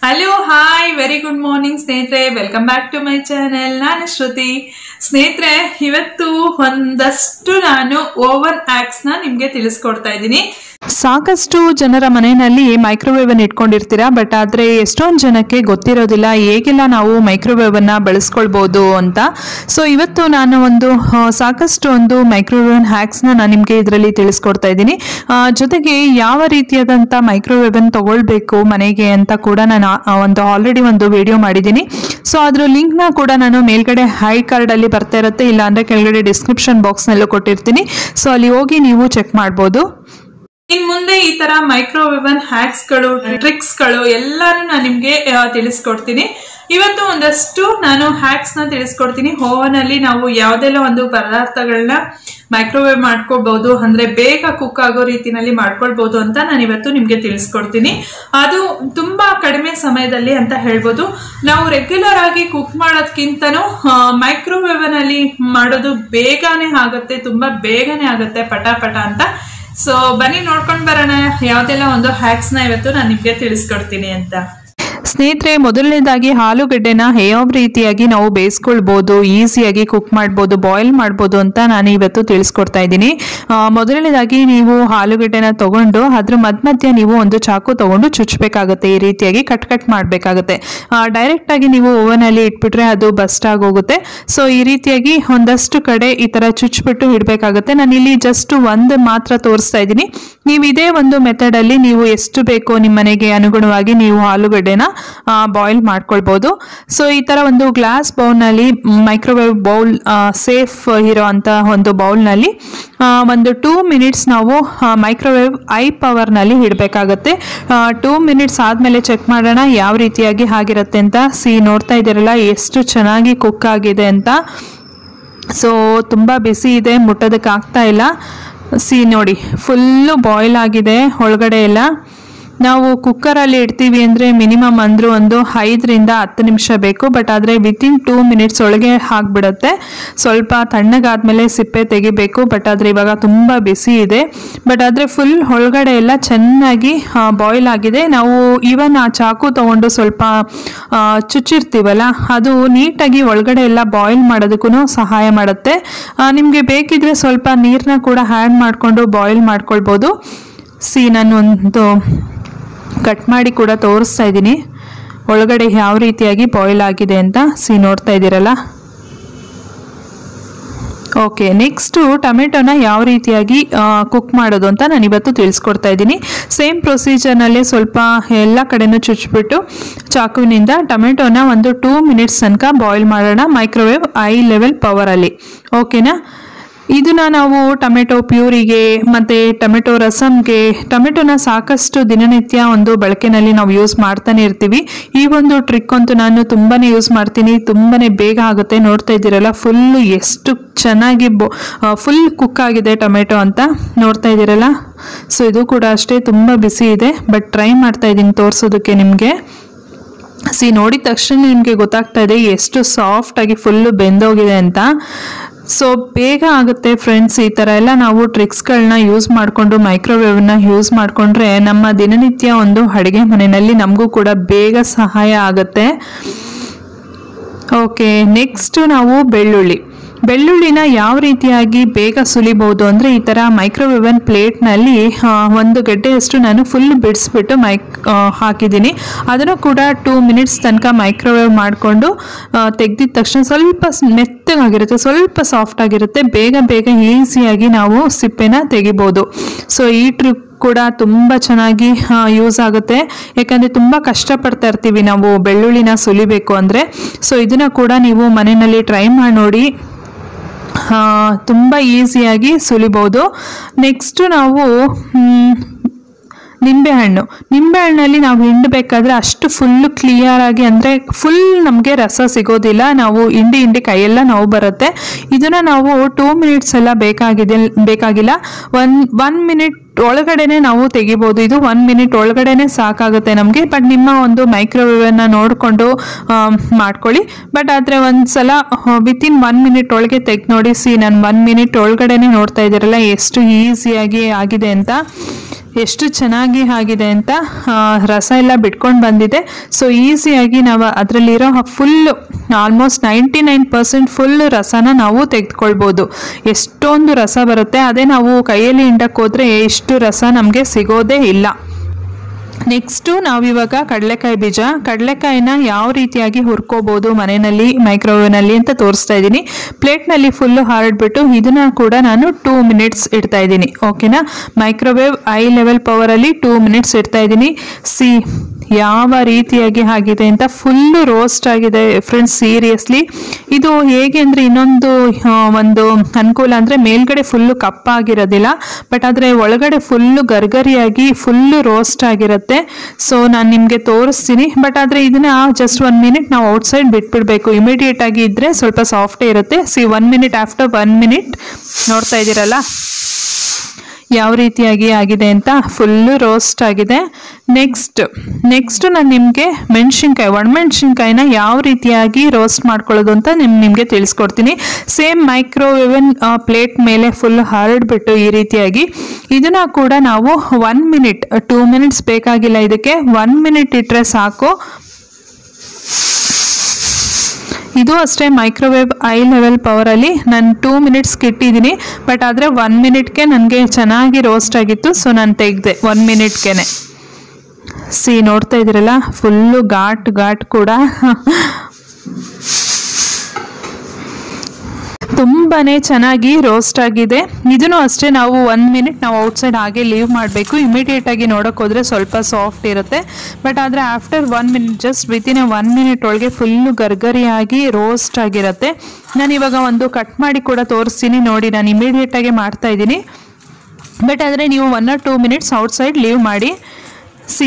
hello hi very good morning ಸ್ನೇಹಿತರೆ welcome back to my channel ನಾನು ಶ್ರುತಿ ಸ್ನೇಹಿತರೆ ಇವತ್ತು ಒಂದಷ್ಟು ನಾನು ಓವನ್ ಆಕ್ಸ್ ನ ನಿಮ್ಗೆ ತಿಳಿಸ್ಕೊಡ್ತಾ ಇದ್ದೀನಿ ಸಾಕಷ್ಟು ಜನರ ಮನೆಯಲ್ಲಿ ಮೈಕ್ರೋವೇವ್ ಅನ್ನು ಇಟ್ಕೊಂಡಿರ್ತೀರಾ ಬಟ್ ಆದ್ರೆ ಎಷ್ಟೊಂದು ಜನಕ್ಕೆ ಗೊತ್ತಿರೋದಿಲ್ಲ ಹೇಗೆಲ್ಲ ನಾವು ಮೈಕ್ರೋವೇವ್ ಅನ್ನ ಬಳಸ್ಕೊಳ್ಬಹುದು ಅಂತ ಸೊ ಇವತ್ತು ನಾನು ಒಂದು ಆ, ಸಾಕಷ್ಟು ಒಂದು ಮೈಕ್ರೋವೇವ್ ಹ್ಯಾಕ್ಸ್ ನ ನಾನು ನಿಮ್ಗೆ ಇದರಲ್ಲಿ ತಿಳಿಸ್ಕೊಡ್ತಾ ಇದ್ದೀನಿ ಆ, ಜೊತೆಗೆ ಯಾವ ರೀತಿಯಾದಂತ ಮೈಕ್ರೋವೇವ್ ಅನ್ನು ತಗೊಳ್ಬೇಕು ಮನೆಗೆ ಅಂತ ಕೂಡ ನಾನು ಆ, ಒಂದು ಆಲ್ರೆಡಿ ಒಂದು ವಿಡಿಯೋ ಮಾಡಿದ್ದೀನಿ ಸೊ ಅದ್ರ ಲಿಂಕ್ ನ ಕೂಡ ನಾನು ಮೇಲ್ಗಡೆ ಹೈ ಕಾರ್ಡ್ ಅಲ್ಲಿ ಬರ್ತಾ ಇರುತ್ತೆ ಇಲ್ಲ ಅಂದ್ರೆ ಕೆಳಗಡೆ ಡಿಸ್ಕ್ರಿಪ್ಷನ್ ಬಾಕ್ಸ್ ನಲ್ಲೂ ಕೊಟ್ಟಿರ್ತೀನಿ ಸೊ ಅಲ್ಲಿ ಹೋಗಿ ನೀವು ಚೆಕ್ ಮಾಡ್ಬೋದು ಇನ್ ಮುಂದೆ ಈ ತರ ಮೈಕ್ರೋವೇವನ್ ಹ್ಯಾಕ್ಸ್ ಗಳು ಟ್ರಿಕ್ಸ್ ಗಳು ಎಲ್ಲಾನು ನಾನು ನಿಮ್ಗೆ ಆ, ತಿಳಿಸ್ಕೊಡ್ತೀನಿ ಇವತ್ತು ಒಂದಷ್ಟು ನಾನು ಹ್ಯಾಕ್ಸ್ ನ ತಿಳಿಸ್ಕೊಡ್ತೀನಿ ಓವನ್ ಅಲ್ಲಿ ನಾವು ಯಾವ್ದೆಲ್ಲ ಒಂದು ಪದಾರ್ಥಗಳನ್ನ ಮೈಕ್ರೋವೇವ್ ಮಾಡ್ಕೊಳ್ಬಹುದು ಅಂದ್ರೆ ಬೇಗ ಕುಕ್ ಆಗೋ ರೀತಿನಲ್ಲಿ ಮಾಡ್ಕೊಳ್ಬಹುದು ಅಂತ ನಾನು ಇವತ್ತು ನಿಮ್ಗೆ ತಿಳಿಸ್ಕೊಡ್ತೀನಿ ಅದು ತುಂಬಾ ಕಡಿಮೆ ಸಮಯದಲ್ಲಿ ಅಂತ ಹೇಳ್ಬೋದು ನಾವು ರೆಗ್ಯುಲರ್ ಆಗಿ ಕುಕ್ ಮಾಡೋದ್ಕಿಂತನೂ ಮೈಕ್ರೋವೇವ್ ನಲ್ಲಿ ಮಾಡೋದು ಬೇಗನೆ ಆಗುತ್ತೆ ತುಂಬಾ ಬೇಗನೆ ಆಗುತ್ತೆ ಪಟ ಪಟ ಅಂತ ಸೊ ಬನ್ನಿ ನೋಡ್ಕೊಂಡ್ ಬರೋಣ ಯಾವ್ದೆಲ್ಲ ಒಂದು ಹ್ಯಾಕ್ಸ್ ನ ಇವತ್ತು ನಾನು ನಿಮ್ಗೆ ತಿಳಿಸ್ಕೊಡ್ತೀನಿ ಅಂತ ಸ್ನೇಹಿತರೆ ಮೊದಲನೇದಾಗಿ ಆಲೂಗಡ್ಡೆನ ಯಾವ ರೀತಿಯಾಗಿ ನಾವು ಬೇಯಿಸ್ಕೊಳ್ಬೋದು ಈಸಿಯಾಗಿ ಕುಕ್ ಮಾಡ್ಬೋದು ಬಾಯ್ಲ್ ಮಾಡ್ಬೋದು ಅಂತ ನಾನು ಇವತ್ತು ತಿಳಿಸ್ಕೊಡ್ತಾ ಇದ್ದೀನಿ ಆ, ಮೊದಲನೇದಾಗಿ ನೀವು ಆಲೂಗಡ್ಡೆನ ತಗೊಂಡು ಅದ್ರ ಮಧ್ಯ ಮಧ್ಯ ನೀವು ಒಂದು ಚಾಕು ತಗೊಂಡು ಚುಚ್ಚಬೇಕಾಗುತ್ತೆ ಈ ರೀತಿಯಾಗಿ ಕಟ್ ಕಟ್ ಮಾಡಬೇಕಾಗುತ್ತೆ ಡೈರೆಕ್ಟ್ ಆಗಿ ನೀವು ಓವನಲ್ಲಿ ಇಟ್ಬಿಟ್ರೆ ಅದು ಬಸ್ಟ್ ಆಗೋಗುತ್ತೆ ಸೊ ಈ ರೀತಿಯಾಗಿ ಒಂದಷ್ಟು ಕಡೆ ಈ ತರ ಚುಚ್ಬಿಟ್ಟು ಇಡಬೇಕಾಗುತ್ತೆ ನಾನು ಇಲ್ಲಿ ಜಸ್ಟ್ ಒಂದು ಮಾತ್ರ ತೋರಿಸ್ತಾ ಇದ್ದೀನಿ ನೀವು ಇದೇ ಒಂದು ಮೆಥಡ್ ಅಲ್ಲಿ ನೀವು ಎಷ್ಟು ಬೇಕೋ ನಿಮ್ಮ ಮನೆಗೆ ಅನುಗುಣವಾಗಿ ನೀವು ಆಲೂಗಡ್ಡೆನ ಬಾಯ್ಲ್ ಮಾಡ್ಕೊಳ್ಬೋದು ಸೊ ಈ ತರ ಒಂದು ಗ್ಲಾಸ್ ಬೌಲ್ನಲ್ಲಿ ಮೈಕ್ರೋವೇವ್ ಬೌಲ್ ಸೇಫ್ ಇರೋ ಅಂತ ಒಂದು ಬೌಲ್ನಲ್ಲಿ ಒಂದು ಟೂ ಮಿನಿಟ್ಸ್ ನಾವು ಮೈಕ್ರೋವೇವ್ ಐ ಪವರ್ನಲ್ಲಿ ಇಡಬೇಕಾಗತ್ತೆ ಟೂ ಮಿನಿಟ್ಸ್ ಆದಮೇಲೆ ಚೆಕ್ ಮಾಡೋಣ ಯಾವ ರೀತಿಯಾಗಿ ಆಗಿರುತ್ತೆ ಅಂತ ಸಿ ನೋಡ್ತಾ ಇದ್ದೀರಲ್ಲ ಎಷ್ಟು ಚೆನ್ನಾಗಿ ಕುಕ್ ಆಗಿದೆ ಅಂತ ಸೊ ತುಂಬ ಬಿಸಿ ಇದೆ ಮುಟ್ಟೋದಕ್ಕೆ ಆಗ್ತಾ ಇಲ್ಲ ಸಿ ನೋಡಿ ಫುಲ್ಲು ಬಾಯ್ಲ್ ಆಗಿದೆ ಒಳಗಡೆ ಎಲ್ಲ ನಾವು ಕುಕ್ಕರಲ್ಲಿ ಇಡ್ತೀವಿ ಅಂದರೆ ಮಿನಿಮಮ್ ಅಂದರೂ ಒಂದು ಐದರಿಂದ ಹತ್ತು ನಿಮಿಷ ಬೇಕು ಬಟ್ ಆದರೆ ವಿತಿನ್ ಟೂ ಮಿನಿಟ್ಸ್ ಒಳಗೆ ಹಾಕ್ಬಿಡುತ್ತೆ ಸ್ವಲ್ಪ ತಣ್ಣಗಾದ್ಮೇಲೆ ಸಿಪ್ಪೆ ತೆಗಿಬೇಕು ಬಟ್ ಆದರೆ ಇವಾಗ ತುಂಬ ಬಿಸಿ ಇದೆ ಬಟ್ ಆದರೆ ಫುಲ್ ಒಳಗಡೆ ಎಲ್ಲ ಚೆನ್ನಾಗಿ ಬಾಯ್ಲ್ ಆಗಿದೆ ನಾವು ಈವನ್ ಆ ಚಾಕು ತಗೊಂಡು ಸ್ವಲ್ಪ ಆ, ಚುಚ್ಚಿರ್ತೀವಲ್ಲ ಅದು ನೀಟಾಗಿ ಒಳಗಡೆ ಎಲ್ಲ ಬಾಯ್ಲ್ ಮಾಡೋದಕ್ಕೂ ಸಹಾಯ ಮಾಡುತ್ತೆ ನಿಮಗೆ ಬೇಕಿದ್ರೆ ಸ್ವಲ್ಪ ನೀರನ್ನ ಕೂಡ ಆ್ಯಡ್ ಮಾಡಿಕೊಂಡು ಬಾಯ್ಲ್ ಮಾಡ್ಕೊಳ್ಬೋದು ಸಿ ನಾನು ಒಂದು ಕಟ್ ಮಾಡಿ ಕೂಡ ತೋರಿಸ್ತಾ ಇದ್ದೀನಿ ಒಳಗಡೆ ಯಾವ ರೀತಿಯಾಗಿ ಬಾಯ್ಲ್ ಆಗಿದೆ ಅಂತ ಸಿ ನೋಡ್ತಾ ಇದ್ದೀರಲ್ಲ ಓಕೆ ನೆಕ್ಸ್ಟು ಟೊಮೆಟೊನ ಯಾವ ರೀತಿಯಾಗಿ ಕುಕ್ ಮಾಡೋದು ಅಂತ ನಾನು ಇವತ್ತು ತಿಳಿಸ್ಕೊಡ್ತಾ ಇದ್ದೀನಿ ಸೇಮ್ ಪ್ರೊಸೀಜರ್ನಲ್ಲೇ ಸ್ವಲ್ಪ ಎಲ್ಲ ಕಡೆನೂ ಚುಚ್ಚಿಬಿಟ್ಟು ಚಾಕುವಿನಿಂದ ಟೊಮೆಟೊನ ಒಂದು ಟೂ ಮಿನಿಟ್ಸ್ ತನಕ ಬಾಯ್ಲ್ ಮಾಡೋಣ ಮೈಕ್ರೋವೇವ್ ಐ ಲೆವೆಲ್ ಪವರಲ್ಲಿ ಓಕೆನಾ ಇದನ್ನ ನಾವು ಟೊಮೆಟೊ ಪ್ಯೂರಿಗೆ ಮತ್ತು ಟೊಮೆಟೊ ರಸಮ್ಗೆ ಟೊಮೆಟೊನ ಸಾಕಷ್ಟು ದಿನನಿತ್ಯ ಒಂದು ಬಳಕೆನಲ್ಲಿ ನಾವು ಯೂಸ್ ಮಾಡ್ತಾನೆ ಇರ್ತೀವಿ ಈ ಒಂದು ಟ್ರಿಕ್ ಅಂತೂ ನಾನು ತುಂಬಾ ಯೂಸ್ ಮಾಡ್ತೀನಿ ತುಂಬಾ ಬೇಗ ಆಗುತ್ತೆ ನೋಡ್ತಾ ಇದ್ದೀರಲ್ಲ ಫುಲ್ಲು ಎಷ್ಟು ಚೆನ್ನಾಗಿ ಬೊ ಫುಲ್ ಕುಕ್ ಆಗಿದೆ ಟೊಮೆಟೊ ಅಂತ ನೋಡ್ತಾ ಇದ್ದೀರಲ್ಲ ಸೊ ಇದು ಕೂಡ ಅಷ್ಟೇ ತುಂಬ ಬಿಸಿ ಇದೆ ಬಟ್ ಟ್ರೈ ಮಾಡ್ತಾ ಇದ್ದೀನಿ ತೋರಿಸೋದಕ್ಕೆ ನಿಮಗೆ ಸಿ ನೋಡಿದ ತಕ್ಷಣ ನಿಮಗೆ ಗೊತ್ತಾಗ್ತಾ ಇದೆ ಎಷ್ಟು ಸಾಫ್ಟ್ ಆಗಿ ಫುಲ್ಲು ಬೆಂದೋಗಿದೆ ಅಂತ ಸೊ ಬೇಗ ಆಗುತ್ತೆ ಫ್ರೆಂಡ್ಸ್ ಈ ಥರ ಎಲ್ಲ ನಾವು ಟ್ರಿಕ್ಸ್ಗಳನ್ನ ಯೂಸ್ ಮಾಡಿಕೊಂಡು ಮೈಕ್ರೋವೇವ್ನ ಯೂಸ್ ಮಾಡಿಕೊಂಡ್ರೆ ನಮ್ಮ ದಿನನಿತ್ಯ ಒಂದು ಅಡುಗೆ ಮನೆಯಲ್ಲಿ ನಮಗೂ ಕೂಡ ಬೇಗ ಸಹಾಯ ಆಗುತ್ತೆ ಓಕೆ ನೆಕ್ಸ್ಟ್ ನಾವು ಬೆಳ್ಳುಳ್ಳಿ ಬೆಳ್ಳುಳ್ಳಿನ ಯಾವ ರೀತಿಯಾಗಿ ಬೇಗ ಸುಲಿಬಹುದು ಅಂದರೆ ಈ ಥರ ಮೈಕ್ರೋವೇವನ್ ಪ್ಲೇಟ್ನಲ್ಲಿ ಒಂದು ಗಡ್ಡೆಯಷ್ಟು ನಾನು ಫುಲ್ ಬಿಡಿಸ್ಬಿಟ್ಟು ಮೈಕ್ ಆ, ಹಾಕಿದ್ದೀನಿ ಅದನ್ನು ಕೂಡ ಟೂ ಮಿನಿಟ್ಸ್ ತನಕ ಮೈಕ್ರೋವೇವ್ ಮಾಡಿಕೊಂಡು ತೆಗೆದಿದ ತಕ್ಷಣ ಸ್ವಲ್ಪ ಸ್- ಮೆತ್ತಗಾಗಿರುತ್ತೆ ಸ್ವಲ್ಪ ಸಾಫ್ಟ್ ಆಗಿರುತ್ತೆ ಬೇಗ ಬೇಗ ಈಸಿಯಾಗಿ ನಾವು ಸಿಪ್ಪೆನ ತೆಗಿಬೋದು ಸೊ ಈ ಟ್ರಿಕ್ ಕೂಡ ತುಂಬ ಚೆನ್ನಾಗಿ ಯೂಸ್ ಆಗುತ್ತೆ ಯಾಕಂದರೆ ತುಂಬ ಕಷ್ಟಪಡ್ತಾ ಇರ್ತೀವಿ ನಾವು ಬೆಳ್ಳುಳ್ಳಿನ ಸುಲಿಬೇಕು ಅಂದರೆ ಸೊ ಇದನ್ನು ಕೂಡ ನೀವು ಮನೆಯಲ್ಲಿ ಟ್ರೈ ಮಾಡಿ ನೋಡಿ ಆ, ತುಂಬ ಈಸಿಯಾಗಿ ಸುಲಿಬೋದು ನೆಕ್ಸ್ಟು ನಾವು ಮ್, ನಿಂಬೆಹಣ್ಣು ನಿಂಬೆಹಣ್ಣಲ್ಲಿ ನಾವು ಹಿಂಡಬೇಕಾದ್ರೆ ಅಷ್ಟು ಫುಲ್ಲು ಕ್ಲಿಯರ್ ಆಗಿ ಅಂದರೆ ಫುಲ್ ನಮಗೆ ರಸ ಸಿಗೋದಿಲ್ಲ ನಾವು ಹಿಂಡಿ ಹಿಂಡಿ ಕೈಯೆಲ್ಲ ನೋವು ಬರುತ್ತೆ ಇದನ್ನು ನಾವು ಟೂ ಮಿನಿಟ್ಸ್ ಎಲ್ಲ ಬೇಕಾಗಿದೆ ಬೇಕಾಗಿಲ್ಲ ಒನ್ ಒನ್ ಮಿನಿಟ್ ಒಳಗಡೆನೆ ನಾವು ತೆಗಿಬೋದು ಇದು ಒನ್ ಮಿನಿಟ್ ಒಳಗಡೆನೆ ಸಾಕಾಗುತ್ತೆ ನಮಗೆ ಬಟ್ ನಿಮ್ಮ ಒಂದು ಮೈಕ್ರೋವೇವನ್ನ ನೋಡಿಕೊಂಡು ಮಾಡ್ಕೊಳ್ಳಿ ಬಟ್ ಆದರೆ ಒಂದ್ಸಲ ವಿತಿನ್ ಒನ್ ಮಿನಿಟ್ ಒಳಗೆ ತೆಗ್ದು ನೋಡಿ ಸಿ ನಾನು ಒನ್ ಮಿನಿಟ್ ಒಳಗಡೆನೆ ನೋಡ್ತಾ ಇದ್ದೀರಲ್ಲ ಎಷ್ಟು ಈಸಿಯಾಗಿ ಆಗಿದೆ ಅಂತ ಎಷ್ಟು ಚೆನ್ನಾಗಿ ಆಗಿದೆ ಅಂತ ಆ, ರಸ ಎಲ್ಲ ಬಿಟ್ಕೊಂಡು ಬಂದಿದೆ ಸೊ ಈಸಿಯಾಗಿ ನಾವು ಅದರಲ್ಲಿರೋ full almost ninety nine percent full ರಸನ ನಾವು ತೆಗೆದುಕೊಳ್ಬೋದು ಎಷ್ಟೊಂದು ರಸ ಬರುತ್ತೆ ಅದೇ ನಾವು ಕೈಯಲ್ಲಿ ಹಿಂಡಕ್ಕೆ ಹೋದರೆ ಎಷ್ಟು ರಸ ನಮಗೆ ಸಿಗೋದೇ ಇಲ್ಲ ನೆಕ್ಸ್ಟು ನಾವಿವಾಗ ಕಡಲೆಕಾಯಿ ಬೀಜ ಕಡಲೆಕಾಯಿನ ಯಾವ ರೀತಿಯಾಗಿ ಹುರ್ಕೋಬೋದು ಮನೆಯಲ್ಲಿ ಮೈಕ್ರೋವೇವ್ನಲ್ಲಿ ಅಂತ ತೋರಿಸ್ತಾ ಇದ್ದೀನಿ ಪ್ಲೇಟ್ನಲ್ಲಿ ಫುಲ್ಲು ಹರಡ್ಬಿಟ್ಟು ಇದನ್ನ ಕೂಡ ನಾನು ಟೂ ಮಿನಿಟ್ಸ್ ಇಡ್ತಾ ಇದ್ದೀನಿ ಓಕೆನಾ ಮೈಕ್ರೋವೇವ್ ಐ ಲೆವೆಲ್ ಪವರಲ್ಲಿ ಟೂ ಮಿನಿಟ್ಸ್ ಇಡ್ತಾ ಇದ್ದೀನಿ ಸಿ ಯಾವ ರೀತಿಯಾಗಿ ಆಗಿದೆ ಅಂತ ಫುಲ್ಲು ರೋಸ್ಟ್ ಆಗಿದೆ ಫ್ರೆಂಡ್ಸ್ ಸೀರಿಯಸ್ಲಿ ಇದು ಹೇಗೆ ಅಂದರೆ ಇನ್ನೊಂದು ಆ, ಒಂದು ಅನುಕೂಲ ಅಂದರೆ ಮೇಲ್ಗಡೆ ಫುಲ್ಲು ಕಪ್ಪಾಗಿರೋದಿಲ್ಲ ಬಟ್ ಆದರೆ ಒಳಗಡೆ ಫುಲ್ಲು ಗರ್ಗರಿಯಾಗಿ ಫುಲ್ಲು ರೋಸ್ಟ್ ಆಗಿರುತ್ತೆ ಸೊ ನಾನು ನಿಮಗೆ ತೋರಿಸ್ತೀನಿ ಬಟ್ ಆದರೆ ಇದನ್ನ ಜಸ್ಟ್ ಒನ್ ಮಿನಿಟ್ ನಾವು ಔಟ್ಸೈಡ್ ಬಿಟ್ಬಿಡ್ಬೇಕು ಇಮಿಡಿಯೇಟ್ ಆಗಿ ಇದ್ದರೆ ಸ್ವಲ್ಪ ಸಾಫ್ಟೇ ಇರುತ್ತೆ see one minute after one minute ನೋಡ್ತಾ ಇದ್ದೀರಲ್ಲ ಯಾವ ರೀತಿಯಾಗಿ ಆಗಿದೆ ಅಂತ ಫುಲ್ಲು ರೋಸ್ಟ್ ಆಗಿದೆ ನೆಕ್ಸ್ಟ್ ನೆಕ್ಸ್ಟ್ ನಾನು ನಿಮಗೆ ಮೆಣಸಿನ್ಕಾಯಿ ಒಣಮೆಣಸಿನ್ಕಾಯಿನ ಯಾವ ರೀತಿಯಾಗಿ ರೋಸ್ಟ್ ಮಾಡ್ಕೊಳ್ಳೋದು ಅಂತ ನಿಮ್ ನಿಮಗೆ ತಿಳಿಸ್ಕೊಡ್ತೀನಿ ಸೇಮ್ ಮೈಕ್ರೋವೇವನ್ ಪ್ಲೇಟ್ ಮೇಲೆ ಫುಲ್ ಹರಡ್ಬಿಟ್ಟು ಈ ರೀತಿಯಾಗಿ ಇದನ್ನ ಕೂಡ ನಾವು ಒನ್ ಮಿನಿಟ್ ಟೂ ಮಿನಿಟ್ಸ್ ಬೇಕಾಗಿಲ್ಲ ಇದಕ್ಕೆ ಒನ್ ಮಿನಿಟ್ ಇಟ್ಟರೆ ಸಾಕು ಇದು ಅಷ್ಟೇ ಮೈಕ್ರೋವೇವ್ ಐ ಲೆವೆಲ್ ಪವರಲ್ಲಿ ನಾನು ಟೂ ಮಿನಿಟ್ಸ್ಗೆ ಇಟ್ಟಿದ್ದೀನಿ ಬಟ್ ಆದರೆ ಒನ್ ಮಿನಿಟ್ಗೆ ನನಗೆ ಚೆನ್ನಾಗಿ ರೋಸ್ಟ್ ಆಗಿತ್ತು ಸೊ ನಾನು ತೆಗೆದೆ ಒನ್ ಮಿನಿಟ್ಗೆನೆ ಸಿ ನೋಡ್ತಾ ಇದ್ದೀರಲ್ಲ ಫುಲ್ಲು ಘಾಟ್ ಘಾಟ್ ಕೂಡ ತುಂಬಾನೇ ಚೆನ್ನಾಗಿ ರೋಸ್ಟ್ ಆಗಿದೆ ಇದನ್ನು ಅಷ್ಟೇ ನಾವು ಒನ್ ಮಿನಿಟ್ ನಾವು ಔಟ್ಸೈಡ್ ಹಾಗೆ ಲೀವ್ ಮಾಡಬೇಕು ಇಮಿಡಿಯೇಟ್ ಆಗಿ ನೋಡೋಕೆ ಹೋದ್ರೆ ಸ್ವಲ್ಪ ಸಾಫ್ಟ್ ಇರುತ್ತೆ ಬಟ್ ಆದರೆ after one minute just within a one minute ಒಳಗೆ ಫುಲ್ಲು ಗರ್ಗರಿಯಾಗಿ ರೋಸ್ಟ್ ಆಗಿರುತ್ತೆ ನಾನು ಇವಾಗ ಒಂದು ಕಟ್ ಮಾಡಿ ಕೂಡ ತೋರಿಸ್ತೀನಿ ನೋಡಿ ನಾನು ಇಮಿಡಿಯೇಟ್ ಆಗಿ ಮಾಡ್ತಾ ಇದ್ದೀನಿ ಬಟ್ ಆದರೆ ನೀವು one or two minutes outside leave ಮಾಡಿ ಸಿ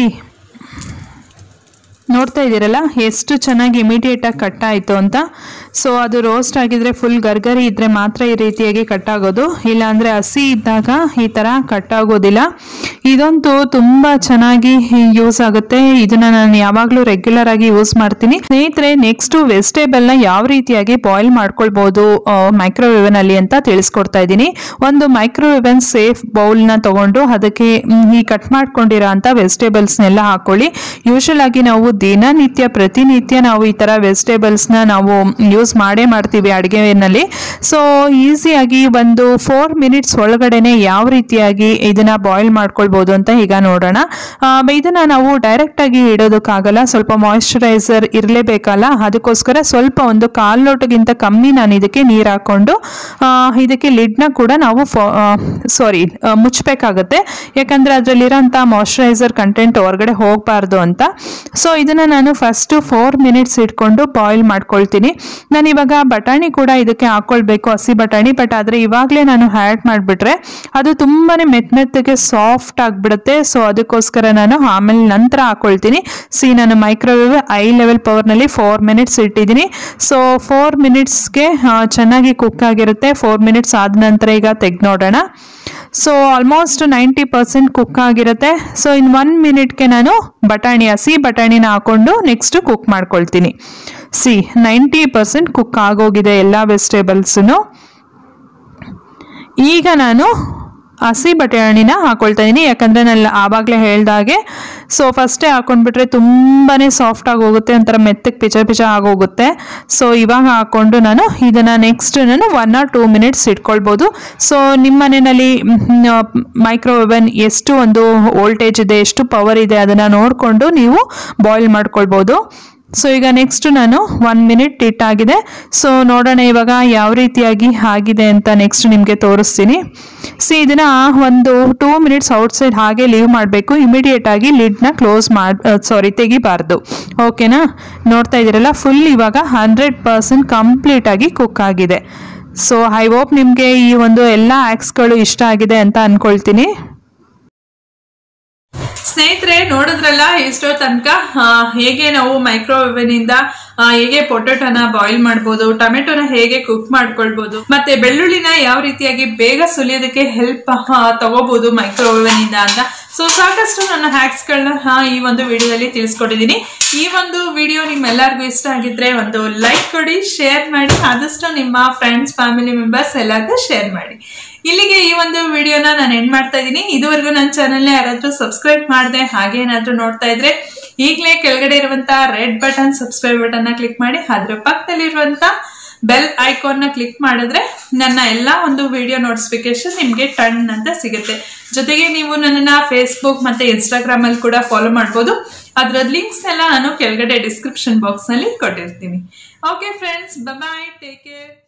ನೋಡ್ತಾ ಇದ್ದೀರಲ್ಲ ಎಷ್ಟು ಚೆನ್ನಾಗಿ ಇಮಿಡಿಯೇಟಾಗಿ ಕಟ್ ಆಯಿತು ಅಂತ ಸೊ ಅದು ರೋಸ್ಟ್ ಆಗಿದ್ರೆ ಫುಲ್ ಗರ್ಗರಿ ಇದ್ದರೆ ಮಾತ್ರ ಈ ರೀತಿಯಾಗಿ ಕಟ್ ಆಗೋದು ಇಲ್ಲಾಂದರೆ ಹಸಿ ಇದ್ದಾಗ ಈ ಥರ ಕಟ್ ಆಗೋದಿಲ್ಲ ಇದಂತೂ ತುಂಬ ಚೆನ್ನಾಗಿ ಯೂಸ್ ಆಗುತ್ತೆ ಇದನ್ನು ನಾನು ಯಾವಾಗಲೂ ರೆಗ್ಯುಲರ್ ಆಗಿ ಯೂಸ್ ಮಾಡ್ತೀನಿ ಸ್ನೇಹಿತರೆ ನೆಕ್ಸ್ಟು ವೆಜಿಟೇಬಲ್ನ ಯಾವ ರೀತಿಯಾಗಿ ಬಾಯ್ಲ್ ಮಾಡ್ಕೊಳ್ಬೋದು ಮೈಕ್ರೋವೇವನಲ್ಲಿ ಅಂತ ತಿಳಿಸ್ಕೊಡ್ತಾ ಇದ್ದೀನಿ ಒಂದು ಮೈಕ್ರೋವೇವನ್ ಸೇಫ್ ಬೌಲ್ನ ತಗೊಂಡು ಅದಕ್ಕೆ ಮ್, ಈ ಕಟ್ ಮಾಡ್ಕೊಂಡಿರೋ ಅಂಥ ವೆಜಿಟೇಬಲ್ಸ್ನೆಲ್ಲ ಹಾಕೊಳ್ಳಿ ಯೂಶಲ್ ಆಗಿ ನಾವು ದಿನನಿತ್ಯ ಪ್ರತಿನಿತ್ಯ ನಾವು ಈ ಥರ ವೆಜಿಟೇಬಲ್ಸ್ನ ನಾವು ಯೂಸ್ ಮಾಡೇ ಮಾಡ್ತೀವಿ ಅಡುಗೆನಲ್ಲಿ ಸೊ ಈಸಿಯಾಗಿ ಒಂದು ಫೋರ್ ಮಿನಿಟ್ಸ್ ಒಳಗಡೆನೆ ಯಾವ ರೀತಿಯಾಗಿ ಇದನ್ನ ಬಾಯ್ಲ್ ಮಾಡ್ಕೊಳ್ಬೋದು ಅಂತ ಈಗ ನೋಡೋಣ ಆ, ಇದನ್ನ ನಾವು ಡೈರೆಕ್ಟ್ ಆಗಿ ಇಡೋದಕ್ಕಾಗಲ್ಲ ಸ್ವಲ್ಪ ಮಾಯಿಶ್ಚರೈಸರ್ ಇರಲೇಬೇಕಲ್ಲ ಅದಕ್ಕೋಸ್ಕರ ಸ್ವಲ್ಪ ಒಂದು ಕಾಲು ಲೋಟಗಿಂತ ಕಮ್ಮಿ ನಾನು ಇದಕ್ಕೆ ನೀರು ಹಾಕೊಂಡು ಆ, ಇದಕ್ಕೆ ಲಿಡ್ನ ಕೂಡ ನಾವು ಸಾರಿ ಮುಚ್ಚಬೇಕಾಗತ್ತೆ ಯಾಕಂದ್ರೆ ಅದರಲ್ಲಿರೋಂಥ ಮಾಯಿಶ್ಚರೈಸರ್ ಕಂಟೆಂಟ್ ಹೊರಗಡೆ ಹೋಗಬಾರ್ದು ಅಂತ ಸೊ ಇದನ್ನ ನಾನು ಫಸ್ಟ್ ಫೋರ್ ಮಿನಿಟ್ಸ್ ಇಟ್ಕೊಂಡು ಬಾಯ್ಲ್ ಮಾಡ್ಕೊಳ್ತೀನಿ ನಾನು ಇವಾಗ ಬಟಾಣಿ ಕೂಡ ಇದಕ್ಕೆ ಹಾಕೊಳ್ಬೇಕು ಹಸಿ ಬಟಾಣಿ ಬಟ್ ಆದರೆ ಇವಾಗಲೇ ನಾನು ಆ್ಯಡ್ ಮಾಡಿಬಿಟ್ರೆ ಅದು ತುಂಬಾನೇ ಮೆತ್ತ ಮೆತ್ತಗೆ ಸಾಫ್ಟ್ ಆಗಿಬಿಡುತ್ತೆ ಸೊ ಅದಕ್ಕೋಸ್ಕರ ನಾನು ಆಮೇಲೆ ನಂತರ ಹಾಕೊಳ್ತೀನಿ ಸಿ ನಾನು ಮೈಕ್ರೋವೇವ್ ಐ ಲೆವೆಲ್ ಪವರ್ನಲ್ಲಿ ಫೋರ್ ಮಿನಿಟ್ಸ್ ಇಟ್ಟಿದ್ದೀನಿ ಸೊ ಫೋರ್ ಮಿನಿಟ್ಸ್ಗೆ ಚೆನ್ನಾಗಿ ಕುಕ್ ಆಗಿರುತ್ತೆ ಫೋರ್ ಮಿನಿಟ್ಸ್ ಆದ ನಂತರ ಈಗ ತೆಗೆದು ನೋಡೋಣ so almost ninety percent cook ಆಗಿರುತ್ತೆ ಸೊ ಇನ್ ಒನ್ ಮಿನಿಟ್ಗೆ ನಾನು ಬಟಾಣಿ ಹಸಿ ಬಟಾಣಿನ ಹಾಕೊಂಡು ನೆಕ್ಸ್ಟ್ ಕುಕ್ ಮಾಡ್ಕೊಳ್ತೀನಿ ಸಿ ನೈಂಟಿ ಪರ್ಸೆಂಟ್ ಕುಕ್ ಆಗೋಗಿದೆ ಎಲ್ಲ ವೆಜಿಟೇಬಲ್ಸನ್ನು ಈಗ ನಾನು ಹಸಿ ಬಟಾಣಿನ ಹಾಕೊಳ್ತಾ ಇದ್ದೀನಿ ಯಾಕಂದರೆ ನಾನು ಆವಾಗಲೇ ಹೇಳ್ದಾಗೆ ಸೊ ಫಸ್ಟೇ ಹಾಕೊಂಡ್ಬಿಟ್ರೆ ತುಂಬಾ ಸಾಫ್ಟ್ ಆಗಿ ಹೋಗುತ್ತೆ ಒಂಥರ ಮೆತ್ತಗೆ ಪಿಚ ಪಿಚ ಆಗೋಗುತ್ತೆ ಸೊ ಇವಾಗ ಹಾಕ್ಕೊಂಡು ನಾನು ಇದನ್ನು ನೆಕ್ಸ್ಟ್ ನಾನು ಒನ್ ಆರ್ ಟೂ ಮಿನಿಟ್ಸ್ ಇಟ್ಕೊಳ್ಬೋದು ಸೊ ನಿಮ್ಮ ಮನೆಯಲ್ಲಿ ಮೈಕ್ರೋವೆವನ್ ಎಷ್ಟು ಒಂದು ವೋಲ್ಟೇಜ್ ಇದೆ ಎಷ್ಟು ಪವರ್ ಇದೆ ಅದನ್ನು ನೋಡಿಕೊಂಡು ನೀವು ಬಾಯ್ಲ್ ಮಾಡ್ಕೊಳ್ಬೋದು ಸೊ ಈಗ ನೆಕ್ಸ್ಟ್ ನಾನು ಒನ್ ಮಿನಿಟ್ ಇಟ್ಟಾಗಿದೆ ಸೊ ನೋಡೋಣ ಇವಾಗ ಯಾವ ರೀತಿಯಾಗಿ ಆಗಿದೆ ಅಂತ ನೆಕ್ಸ್ಟ್ ನಿಮಗೆ ತೋರಿಸ್ತೀನಿ ಸಿ ಇದನ್ನ ಒಂದು ಟೂ ಮಿನಿಟ್ಸ್ ಔಟ್ಸೈಡ್ ಹಾಗೆ ಲೀವ್ ಮಾಡಬೇಕು ಇಮಿಡಿಯೇಟ್ ಆಗಿ ಲಿಡ್ನ ಕ್ಲೋಸ್ ಮಾಡಿ ಸಾರಿ ತೆಗಿಬಾರ್ದು ಓಕೆನಾ ನೋಡ್ತಾ ಇದ್ದೀರಲ್ಲ ಫುಲ್ ಇವಾಗ ಹಂಡ್ರೆಡ್ ಪರ್ಸೆಂಟ್ ಕಂಪ್ಲೀಟ್ ಆಗಿ ಕುಕ್ ಆಗಿದೆ ಸೊ ಐ ಹೋಪ್ ನಿಮಗೆ ಈ ಒಂದು ಎಲ್ಲ ಆ್ಯಕ್ಸ್ಗಳು ಇಷ್ಟ ಆಗಿದೆ ಅಂತ ಅನ್ಕೊಳ್ತೀನಿ ಸ್ನೇಹಿತರೆ ನೋಡಿದ್ರಲ್ಲ ಎಷ್ಟೋ ತನಕ ಆ, ಹೇಗೆ ನಾವು ಮೈಕ್ರೋವೇವ್ ಇಂದ ಆ, ಹೇಗೆ ಪೊಟೊಟೊನ ಬಾಯ್ಲ್ ಮಾಡ್ಬೋದು ಟೊಮೆಟೊನ ಹೇಗೆ ಕುಕ್ ಮಾಡ್ಕೊಳ್ಬೋದು ಮತ್ತೆ ಬೆಳ್ಳುಳ್ಳಿನ ಯಾವ ರೀತಿಯಾಗಿ ಬೇಗ ಸುಲಿಯೋದಕ್ಕೆ ಹೆಲ್ಪ್ ತಗೋಬಹುದು ಮೈಕ್ರೋವೇವ್ ಇಂದ ಅಂತ ಸೊ ಸಾಕಷ್ಟು ನನ್ನ ಹ್ಯಾಕ್ಸ್ ಗಳನ್ನ ಈ ಒಂದು ವಿಡಿಯೋದಲ್ಲಿ ತಿಳಿಸ್ಕೊಟ್ಟಿದ್ದೀನಿ ಈ ಒಂದು ವಿಡಿಯೋ ನಿಮ್ಮೆಲ್ಲರಿಗೂ ಇಷ್ಟ ಆಗಿದ್ರೆ ಒಂದು ಲೈಕ್ ಕೊಡಿ ಶೇರ್ ಮಾಡಿ ಆದಷ್ಟು ನಿಮ್ಮ ಫ್ರೆಂಡ್ಸ್ ಫ್ಯಾಮಿಲಿ ಮೆಂಬರ್ಸ್ ಎಲ್ಲರಿಗೂ ಶೇರ್ ಮಾಡಿ ಇಲ್ಲಿಗೆ ಈ ಒಂದು ವಿಡಿಯೋನ ನಾನು ಎಂಡ್ ಮಾಡ್ತಾ ಇದ್ದೀನಿ ಇದುವರೆಗೂ ನನ್ನ ಚಾನಲ್ನ ಯಾರಾದ್ರೂ ಸಬ್ಸ್ಕ್ರೈಬ್ ಮಾಡಿದೆ ಹಾಗೆ ಏನಾದ್ರೂ ನೋಡ್ತಾ ಇದ್ರೆ ಈಗಲೇ ಕೆಳಗಡೆ ಇರುವಂತ ರೆಡ್ ಬಟನ್ ಸಬ್ಸ್ಕ್ರೈಬ್ ಬಟನ್ ನ ಕ್ಲಿಕ್ ಮಾಡಿ ಅದ್ರ ಪಕ್ಕದಲ್ಲಿರುವಂತ ಬೆಲ್ ಐಕಾನ್ ನ ಕ್ಲಿಕ್ ಮಾಡಿದ್ರೆ ನನ್ನ ಎಲ್ಲಾ ಒಂದು ವಿಡಿಯೋ ನೋಟಿಫಿಕೇಶನ್ ನಿಮ್ಗೆ ಟನ್ ಅಂತ ಸಿಗುತ್ತೆ ಜೊತೆಗೆ ನೀವು ನನ್ನನ್ನ ಫೇಸ್ಬುಕ್ ಮತ್ತೆ ಇನ್ಸ್ಟಾಗ್ರಾಮ್ ಅಲ್ಲಿ ಕೂಡ ಫಾಲೋ ಮಾಡ್ಬೋದು ಅದ್ರ ಲಿಂಕ್ಸ್ ಎಲ್ಲ ನಾನು ಕೆಳಗಡೆ ಡಿಸ್ಕ್ರಿಪ್ಷನ್ ಬಾಕ್ಸ್ ನಲ್ಲಿ ಕೊಟ್ಟಿರ್ತೀನಿ okay friends bye take care